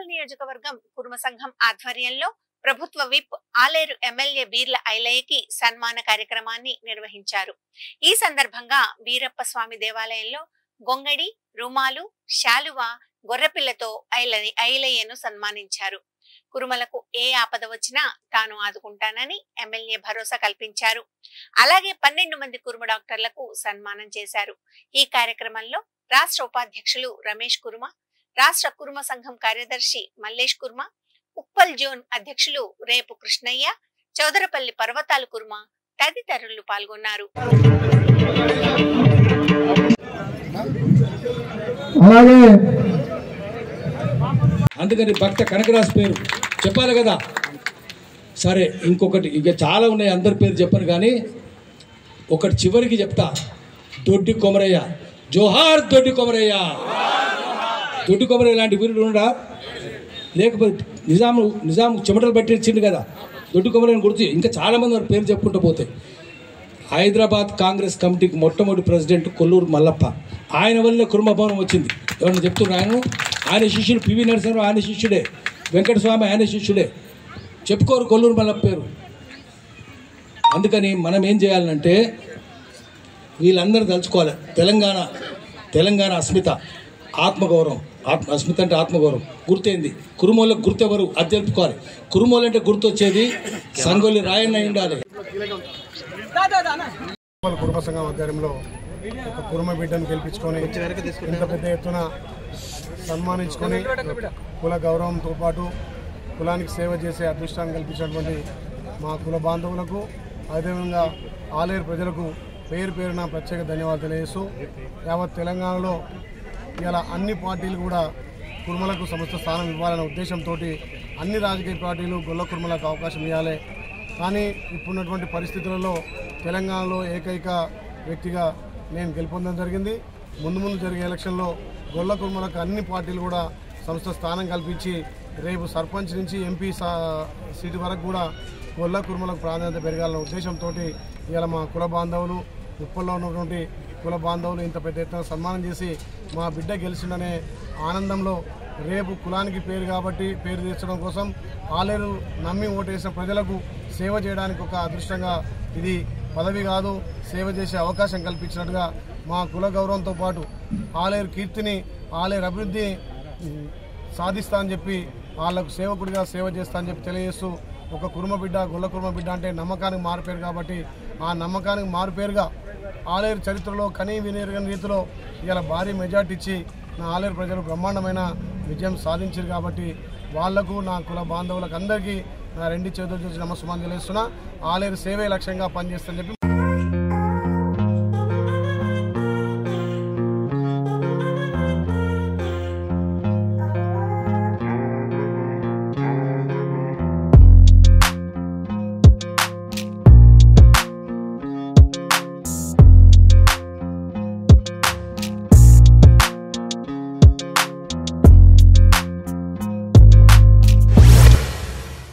నియోజకవర్గం కుర్మ సంఘం ఆధ్వర్యంలో ప్రభుత్వ విప్ ఆలేరు ఎమ్మెల్యే బీర్ల ఐలయ్యకి సన్మాన కార్యక్రమాన్ని నిర్వహించారు ఈ సందర్భంగా వీరప్ప స్వామి దేవాలయంలో గొంగడి రుమాలు శాలువ గొర్రెపిల్లతో ఐలని ఐలయ్యను సన్మానించారు కురుమలకు ఏ ఆపద వచ్చినా తాను ఆదుకుంటానని ఎమ్మెల్యే భరోసా కల్పించారు అలాగే పన్నెండు మంది కురుమ డాక్టర్లకు సన్మానం చేశారు ఈ కార్యక్రమంలో రాష్ట్ర ఉపాధ్యక్షులు రమేష్ కుర్మ రాష్ట్ర కుర్మ సంఘం కార్యదర్శి మల్లేష్ కుర్మ ఉప్పల్ జోన్ అధ్యక్షులు రేపు కృష్ణయ్య చౌదరపల్లి పర్వతాలు కుర్మ తదితరులు పాల్గొన్నారు అలాగే అందుకని భక్త కనకదాస్ పేరు చెప్పాలి కదా సరే ఇంకొకటి ఇక చాలా ఉన్నాయి అందరి పేరు చెప్పను కానీ ఒకటి చివరికి చెప్తా దొడ్డి కొమరయ్య జోహార్ దొడ్డి కొమరయ్య దొడ్డి కొమరయ్య లాంటి వీరుడు ఉండడా లేకపోతే నిజాము నిజాం చెమటలు పట్టించిండు కదా దొడ్డి కొమరయ్యని గుర్తు ఇంకా చాలామంది వారి పేరు చెప్పుకుంటూ పోతాయి హైదరాబాద్ కాంగ్రెస్ కమిటీకి మొట్టమొదటి ప్రెసిడెంట్ కొల్లూరు మల్లప్ప ఆయన వల్లే కుర్మ భవనం వచ్చింది ఎవరైనా చెప్తున్నారు ఆయన ఆయన శిష్యుడు పివి నరసింహరావు ఆయన శిష్యుడే వెంకటస్వామి ఆయన శిష్యుడే చెప్పుకోరు కొల్లూరు మల్లప్ప పేరు అందుకని మనం ఏం చేయాలంటే వీళ్ళందరూ తలుచుకోవాలి తెలంగాణ తెలంగాణ అస్మిత ఆత్మగౌరవం ఆత్మ అస్మిత అంటే ఆత్మగౌరవం గుర్తేంది కురుమోళ్ళకి గుర్తు ఎవరు అది తెలుపుకోవాలి కురుమోలు అంటే గుర్తు వచ్చేది సంగోలి రాయన్న అయి ఉండాలి ఉప్పల్ కుటుంబ సంఘం ఆధ్వర్యంలో ఒక కుర్మ బిడ్డను గెలిపించుకొని ఇంత పెద్ద ఎత్తున సన్మానించుకొని కుల గౌరవంతో పాటు కులానికి సేవ చేసే అదృష్టాన్ని కల్పించినటువంటి మా కుల బాంధవులకు అదేవిధంగా ఆలేరు ప్రజలకు పేరు పేరున ప్రత్యేక ధన్యవాదాలు తెలియజేస్తూ యావత్ తెలంగాణలో ఇలా అన్ని పార్టీలు కూడా కుర్మలకు సమస్త స్థానం ఇవ్వాలనే ఉద్దేశంతో అన్ని రాజకీయ పార్టీలు గొల్ల కుర్మలకు అవకాశం ఇవ్వాలి కానీ ఇప్పుడున్నటువంటి పరిస్థితులలో తెలంగాణలో ఏకైక వ్యక్తిగా నేను గెలుపొందడం జరిగింది ముందు ముందు జరిగే ఎలక్షన్లో గొల్ల కుర్మలకు అన్ని పార్టీలు కూడా సంస్థ స్థానం కల్పించి రేపు సర్పంచ్ నుంచి ఎంపీ సా సీటు వరకు కూడా గొల్ల కుర్మలకు ప్రాధాన్యత పెరగాలన్న ఉద్దేశంతో ఇవాళ మా కుల బాంధవులు ఉప్పల్లో ఉన్నటువంటి కుల బాంధవులు ఇంత పెద్ద ఎత్తున సన్మానం చేసి మా బిడ్డ గెలిచిందనే ఆనందంలో రేపు కులానికి పేరు కాబట్టి పేరు తీర్చడం కోసం ఆలేరు నమ్మి ఓటేసిన ప్రజలకు సేవ చేయడానికి ఒక అదృష్టంగా ఇది పదవి కాదు సేవ చేసే అవకాశం కల్పించినట్టుగా మా కుల గౌరవంతో పాటు ఆలేరు కీర్తిని ఆలేరు అభివృద్ధి ఉమ్, సాధిస్తా అని చెప్పి వాళ్ళకు సేవకుడిగా సేవ చేస్తా అని చెప్పి తెలియజేస్తూ ఒక కుర్మ బిడ్డ గొల్ల కుర్మ బిడ్డ అంటే నమ్మకానికి మారుపేరు కాబట్టి ఆ నమ్మకానికి మారుపేరుగా ఆలేరు చరిత్రలో కనీ వినియోగని రీతిలో ఇలా భారీ మెజార్టీ ఇచ్చి నా ఆలేరు ప్రజలు బ్రహ్మాండమైన విజయం సాధించారు కాబట్టి వాళ్లకు నా కుల బాంధవులకు అందరికీ నా రెండు చేతులు చూసి నమస్సుమాన్ తెలియస్తున్నా ఆలేరు సేవే లక్ష్యంగా పనిచేస్తానని చెప్పి